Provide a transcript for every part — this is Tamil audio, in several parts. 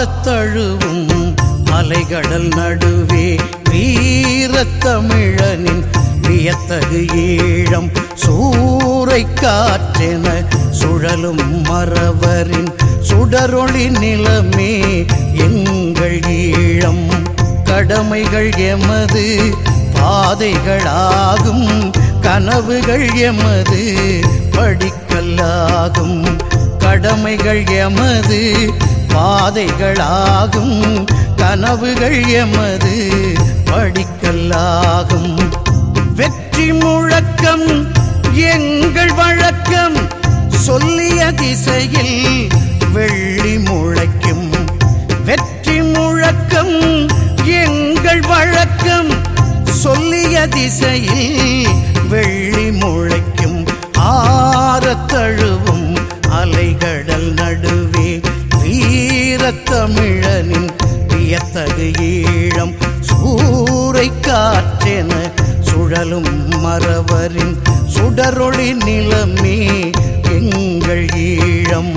ஆரத்தழுவும் அலைகடல் நடுவே வீரத்தமிழனின் வியத்தகு ஈழம் சூறை காற்றென சுழலும் மறவரின் சுடரொளி நிலமே எங்கள் ஈழம் கடமைகள் எமது பாதைகளாகும் கனவுகள் எமது படிக்கல்லாகும் கடமைகள் எமது பாதைகளாகும் கனவுகள் எமது படிக்கல்லாகும் வெற்றி முழக்கம் எங்கள் வழக்கம் சொல்லிய திசையில் வெள்ளி முளைக்கும் வெற்றி முழக்கம் எங்கள் வழக்கம் சொல்லிய திசையில் வெள்ளி முளைக்கும் ஆரத்தழுவும் அலைகடல் நடுவே வீரத்தமிழனின் வியத்தகு ஈழம் சூறை காற்றென சுழலும் மறவரின் சுடரொளி நிலமே எங்கள் ஈழம்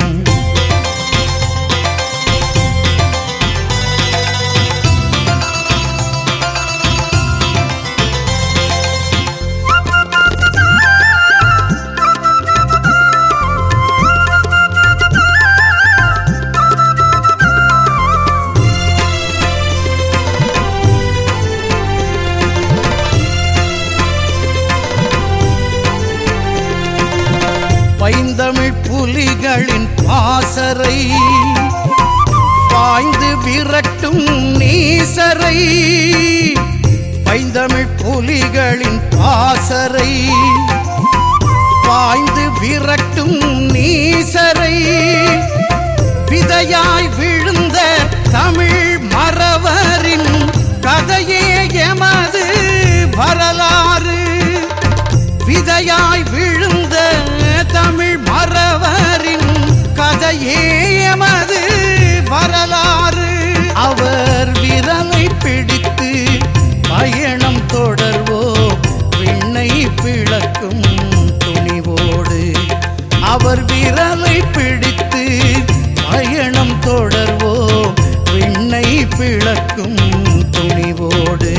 பைந்தமிழ் புலிகளின் பாசறை பாய்ந்து விரட்டும் நீசரை பைந்தமிழ் புலிகளின் பாசறை பாய்ந்து விரட்டும் நீசரை விதையாய் விழுந்த தமிழ் மறவரின் கதையே எமது வரலாறு விதையாய் விழுந்த தமிழ் மறவரின் கதையே எமது வரலாறு அவர் விரலை பிடித்து பயணம் தொடர்வோம் விண்ணை பிளக்கும் துணிவோடு அவர் விரலை பிடித்து பயணம் தொடர்வோம் விண்ணை பிளக்கும் துணிவோடு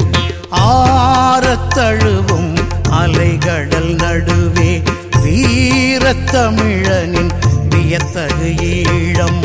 ஆரத்தழுவும் அலைகடல் நடுவே வீரத்தமிழனின் வியத்தகு ஈழம்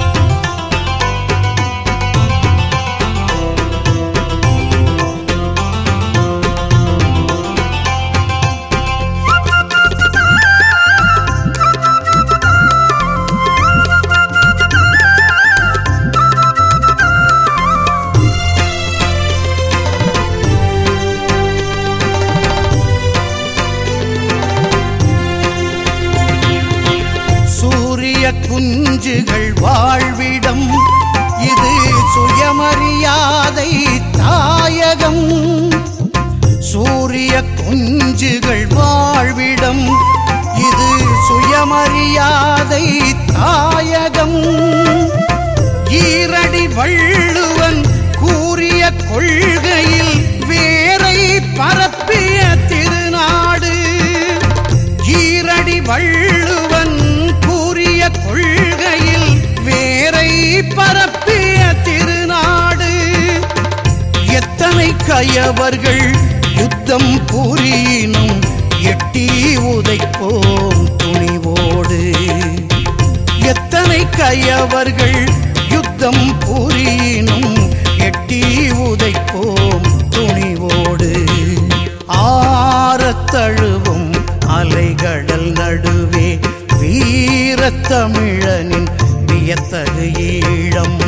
சூரிய குஞ்சுகள் வாழ்விடம் இது சுயமரியாதை தாயகம் சூரிய குஞ்சுகள் வாழ்விடம் இது சுயமரியாதை தாயகம் ஈரடி வள்ளுவன் கூறிய கொள்கையில் வேரை பரப்பிய திருநாடு ஈரடி வள்ளுவன் கூறிய கொள்கையில் வேரை பரப்பிய திருநாடு எத்தனை கயவர்கள் யுத்தம் புரியினும் எட்டி உதைப்போம் துணிவோடு எத்தனை கயவர்கள் யுத்தம் புரியினும் எட்டி உதைப்போம் துணிவோடு ஆரத்தழுவும் அலைகடல் நடுவே வீரத்தமிழனின் வியத்தகு ஈழம்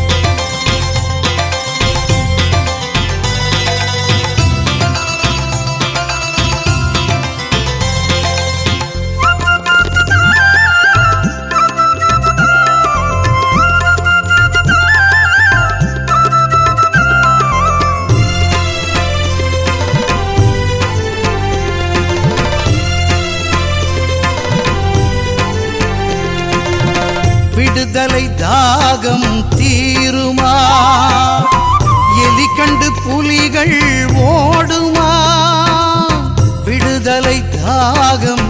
விடுதலை தாகம் தீருமா எலி கண்டு புலிகள் ஓடுமா விடுதலை தாகம்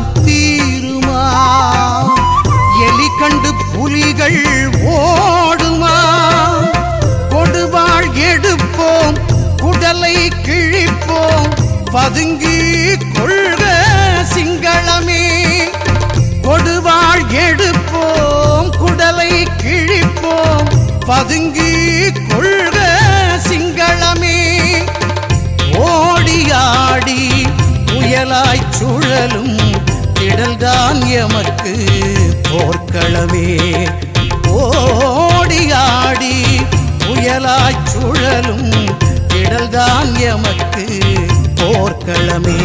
தீருமா எலி கண்டு புலிகள் ஓடுமா பதுங்கி கொள்க சிங்களமே கொடுவாள் எடுப்போம் குடலை கிழிப்போம் பதுங்கி கொள்க சிங்களமே ஓடியாடி புயலாய் சுழலும் திடல்தான் எமக்கு போர்க்களமே ஓடியாடி புயலாய் சுழலும் திடல்தான் எமக்கு போர்க்களமே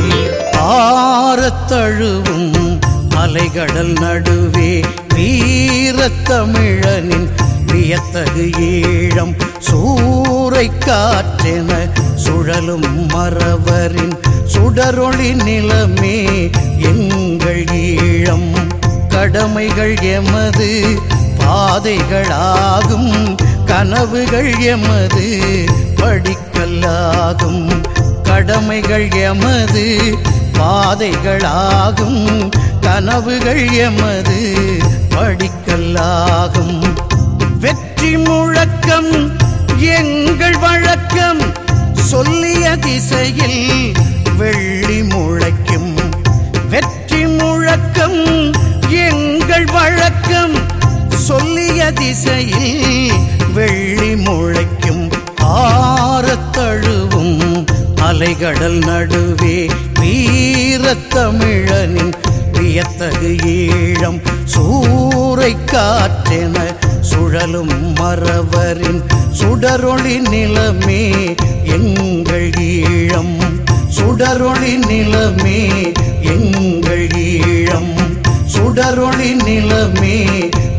ஆரத்தழுவும் அலைகடல் நடுவே வீரத்தமிழனின் வியத்தகு ஈழம் சூறை காற்றென சுழலும் மறவரின் சுடரொளி நிலமே எங்கள் ஈழம் கடமைகள் எமது பாதைகளாகும் கனவுகள் எமது படிக்கல்லாகும் கடமைகள் எமது பாதைகளாகும் கனவுகள் எமது படிக்கல்லாகும் வெற்றி முழக்கம் எங்கள் வழக்கம் சொல்லிய திசையில் வெள்ளி முளைக்கும் வெற்றி முழக்கம் எங்கள் வழக்கம் சொல்லிய திசையில் வெள்ளி முளைக்கும் ஆரத்தழுவும் அலைகடல் நடுவே வீரத்தமிழனின் வியத்தகு ஈழம் சூறை காற்றென சுழலும் மறவரின் சுடரொளி நிலமே எங்கள் ஈழம் சுடரொளி நிலமே எங்கள் ஈழம் சுடரொளி நிலமே